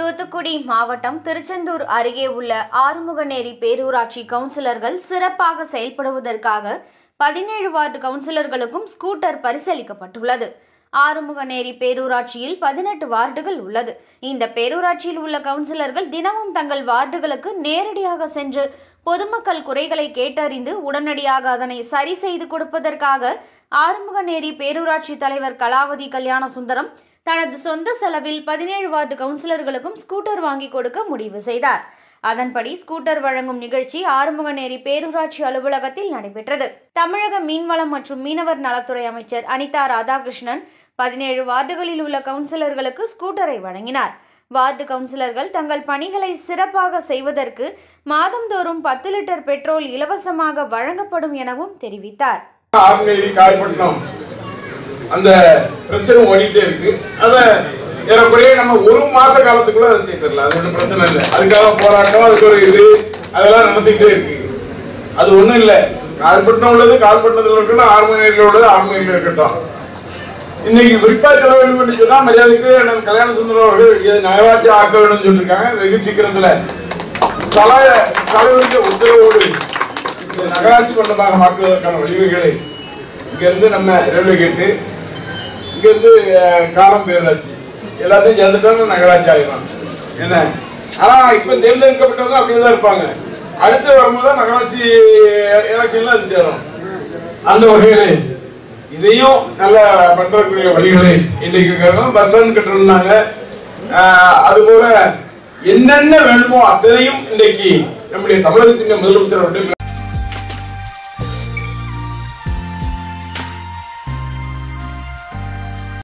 தூத்துக்குடி மாவட்டம் திருச்செந்தூர் அருகே உள்ள ஆறுமுகநேரி பேரூராட்சி கவுன்சிலர்கள் சிறப்பாக செயல்படுவதற்காக பதினேழு வார்டு கவுன்சிலர்களுக்கும் ஸ்கூட்டர் பரிசளிக்கப்பட்டுள்ளது ஆறுமுகநேரி பேரூராட்சியில் பதினெட்டு வார்டுகள் உள்ளது இந்த பேரூராட்சியில் உள்ள கவுன்சிலர்கள் தினமும் தங்கள் வார்டுகளுக்கு நேரடியாக சென்று பொதுமக்கள் குறைகளை கேட்டறிந்து உடனடியாக அதனை சரி செய்து கொடுப்பதற்காக ஆறுமுகநேரி பேரூராட்சி தலைவர் கலாவதி கல்யாண சுந்தரம் தனது சொந்த செலவில் பதினேழு வார்டு கவுன்சிலர்களுக்கும் ஸ்கூட்டர் வாங்கி கொடுக்க முடிவு செய்தார் அதன்படி ஸ்கூட்டர் வழங்கும் நிகழ்ச்சி ஆறுமுகநேரி பேரூராட்சி அலுவலகத்தில் நடைபெற்றது தமிழக மீன்வளம் மற்றும் மீனவர் நலத்துறை அமைச்சர் அனிதா ராதாகிருஷ்ணன் பதினேழு வார்டுகளில் உள்ள கவுன்சிலர்களுக்கு ஸ்கூட்டரை வழங்கினார் வார்டு கவுன்சிலர்கள் தங்கள் பணிகளை சிறப்பாக செய்வதற்கு மாதந்தோறும் பத்து லிட்டர் பெட்ரோல் இலவசமாக வழங்கப்படும் எனவும் தெரிவித்தார் ஆர்நேரி காயப்பட்டினம் அந்த பிரச்சனை ஓடிட்டே இருக்கு அத ஏறக்குறைய நம்ம ஒரு மாச காலத்துக்குள்ள அதை தீர்த்திடலாம் அது ஒன்றும் பிரச்சனை இல்லை அதுக்காக போராட்டம் அதுக்கு ஒரு இது அதெல்லாம் நடந்துகிட்டே இருக்கு அது ஒண்ணும் இல்லை கால்பட்டினம் உள்ளது கால்பட்டினத்தில் இருக்கட்டும் ஆர்மனையில் உள்ளது ஆர்மனையில் இருக்கட்டும் இன்னைக்கு குறிப்பா சொல்ல வேண்டும் என்று சொன்னா மரியாதைக்கு எனக்கு கல்யாண சுந்தரம் அவர்கள் இதை நகராட்சி ஆக்க வேண்டும் சொல்லியிருக்காங்க வெகு சீக்கிரத்துல தல தலைவருக்கு உத்தரவோடு இந்த நகராட்சி மண்டலமாக மாற்றுவதற்கான வழிவகைகளை இங்க இருந்து நம்ம ரயில்வே கேட்டு இங்க இருந்து அஹ், காலம் பேரூராட்சி எல்லாத்தையும் சேர்ந்துட்டோம்னா நகராட்சி ஆகிடும் என்ன ஆனா இப்ப தேர்ந்தெடுக்கப்பட்டவங்க அப்படியே தான் இருப்பாங்க அடுத்து வரும்போது தான் நகராட்சி எலெக்ஷன்ல அது சேரும் அந்த வகையில இதையும் நல்லா பண்றக்கூடிய வழிகளை இன்னைக்கு இருக்கிறோம். பஸ் ஸ்டாண்ட் கட்டணும்னாங்க ஆஹ், அதுபோல என்னென்ன வேணுமோ அத்தனையும் இன்னைக்கு நம்முடைய தமிழகத்தின் முதலமைச்சர் அவர்கள்